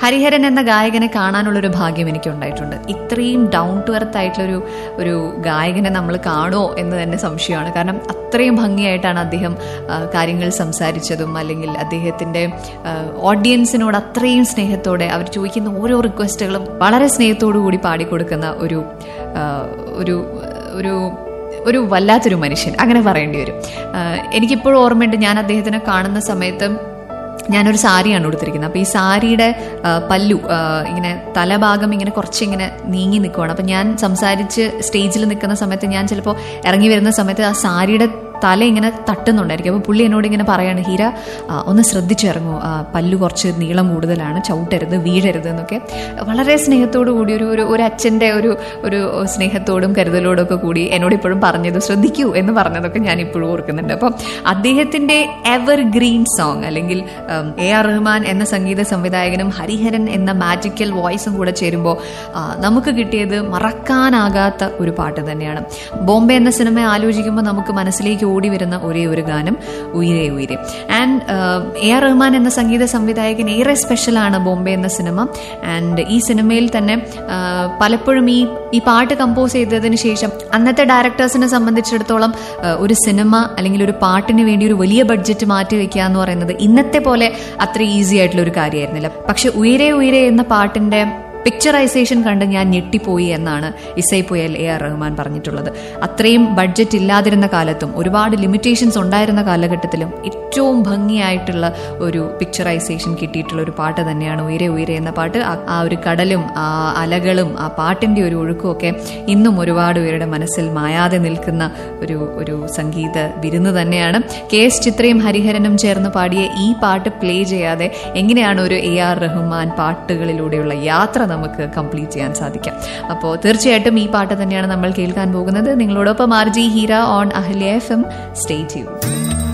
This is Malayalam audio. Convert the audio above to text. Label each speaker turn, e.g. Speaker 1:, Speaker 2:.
Speaker 1: ഹരിഹരൻ എന്ന ഗായകനെ കാണാനുള്ളൊരു ഭാഗ്യം എനിക്ക് ഉണ്ടായിട്ടുണ്ട് ഇത്രയും ഡൗൺ ടു എർത്ത് ആയിട്ടുള്ളൊരു ഒരു ഗായകനെ നമ്മൾ കാണുമോ എന്ന് തന്നെ സംശയമാണ് കാരണം അത്രയും ഭംഗിയായിട്ടാണ് അദ്ദേഹം ആ, കാര്യങ്ങൾ സംസാരിച്ചതും അല്ലെങ്കിൽ അദ്ദേഹത്തിന്റെ ആ, ഓഡിയൻസിനോട് അത്രയും സ്നേഹത്തോടെ അവർ ചോദിക്കുന്ന ഓരോ റിക്വസ്റ്റുകളും വളരെ സ്നേഹത്തോടു കൂടി പാടിക്കൊടുക്കുന്ന ഒരു ആ, ഒരു ഒരു ഒരു വല്ലാത്തൊരു മനുഷ്യൻ അങ്ങനെ പറയേണ്ടി വരും ആ, എനിക്കിപ്പോഴും ഓർമ്മയുണ്ട് ഞാൻ അദ്ദേഹത്തിനെ കാണുന്ന സമയത്ത് ഞാനൊരു സാരിയാണ് ഉടുത്തിരിക്കുന്നത് അപ്പോൾ ഈ സാരിയുടെ ആ, പല്ലു ആ, ഇങ്ങനെ തലഭാഗം ഇങ്ങനെ കുറച്ചിങ്ങനെ നീങ്ങി നിൽക്കുവാണ് അപ്പം ഞാൻ സംസാരിച്ച് സ്റ്റേജിൽ നിൽക്കുന്ന സമയത്ത് ഞാൻ ചിലപ്പോൾ ഇറങ്ങി വരുന്ന സമയത്ത് ആ സാരിയുടെ തല ഇങ്ങനെ തട്ടുന്നുണ്ടായിരിക്കും അപ്പോൾ പുള്ളി എന്നോട് ഇങ്ങനെ പറയാണ് ഹീര ആ, ഒന്ന് ശ്രദ്ധിച്ചിറങ്ങൂ ആ, പല്ലു കുറച്ച് നീളം കൂടുതലാണ് ചവിട്ടരുത് വീഴരുത് എന്നൊക്കെ വളരെ സ്നേഹത്തോടു കൂടി ഒരു ഒരു ഒരു അച്ഛൻ്റെ ഒരു ഒരു സ്നേഹത്തോടും കരുതലോടും ഒക്കെ കൂടി എന്നോട് ഇപ്പോഴും പറഞ്ഞത് ശ്രദ്ധിക്കൂ എന്ന് പറഞ്ഞതൊക്കെ ഞാൻ ഇപ്പോഴും ഓർക്കുന്നുണ്ട് അപ്പം അദ്ദേഹത്തിൻ്റെ എവർ ഗ്രീൻ സോങ് അല്ലെങ്കിൽ ഉം, എ ആർ റഹ്മാൻ എന്ന സംഗീത സംവിധായകനും ഹരിഹരൻ എന്ന മാജിക്കൽ വോയിസും കൂടെ ചേരുമ്പോൾ ആ, നമുക്ക് കിട്ടിയത് മറക്കാനാകാത്ത ഒരു പാട്ട് തന്നെയാണ് ബോംബെ എന്ന സിനിമ ആലോചിക്കുമ്പോൾ നമുക്ക് മനസ്സിലേക്ക് ഓടി വരുന്ന ഒരേ ഒരു ഗാനം Uyare Uyare and A R Rahman എന്ന സംഗീത സംവിധായകൻ ഏറെ സ്പെഷ്യലാണ് ബോംബെ എന്ന സിനിമ ആൻഡ് ഈ സിനിമയിൽ തന്നെ ആ, പലപ്പോഴും ഈ ഈ പാട്ട് കമ്പോസ് ചെയ്തതിന് ശേഷം അന്നത്തെ ഡയറക്ടേഴ്സിനെ സംബന്ധിച്ചിടത്തോളം ആ, ഒരു സിനിമ അല്ലെങ്കിൽ ഒരു പാട്ടിന് വേണ്ടി ഒരു വലിയ ബഡ്ജറ്റ് മാറ്റി വെക്കുക എന്ന് പറയുന്നത് ഇന്നത്തെ പോലെ അത്ര ഈസി ആയിട്ടുള്ള ഒരു കാര്യമായിരുന്നില്ല പക്ഷെ ഉയരെ ഉയരെ എന്ന പാട്ടിന്റെ പിക്ചറൈസേഷൻ കണ്ട് ഞാൻ ഞെട്ടിപ്പോയി എന്നാണ് ഇസൈ പുയൽ എ ആർ റഹ്മാൻ പറഞ്ഞിട്ടുള്ളത് അത്രയും ബഡ്ജറ്റ് ഇല്ലാതിരുന്ന കാലത്തും ഒരുപാട് ലിമിറ്റേഷൻസ് ഉണ്ടായിരുന്ന കാലഘട്ടത്തിലും ഏറ്റവും ഭംഗിയായിട്ടുള്ള ഒരു പിക്ചറൈസേഷൻ കിട്ടിയിട്ടുള്ള ഒരു പാട്ട് തന്നെയാണ് ഉയരെ ഉയരെ എന്ന പാട്ട് ആ- ആ ഒരു കടലും ആ അലകളും ആ പാട്ടിന്റെ ഒരു ഒഴുക്കും ഒക്കെ ഇന്നും ഒരുപാട് പേരുടെ മനസ്സിൽ മായാതെ നിൽക്കുന്ന ഒരു ഒരു സംഗീത വിരുന്ന് തന്നെയാണ് കെ എസ് ചിത്രയും ഹരിഹരനും ചേർന്ന് പാടിയ ഈ പാട്ട് പ്ലേ ചെയ്യാതെ എങ്ങനെയാണ് ഒരു എ ആർ റഹ്മാൻ പാട്ടുകളിലൂടെയുള്ള യാത്ര നമുക്ക് കംപ്ലീറ്റ് ചെയ്യാൻ സാധിക്കാം അപ്പോൾ തീർച്ചയായിട്ടും ഈ പാട്ട് തന്നെയാണ് നമ്മൾ കേൾക്കാൻ പോകുന്നത് നിങ്ങളോടൊപ്പം R G Heera on Ahalya F M stay ചെയ്യൂ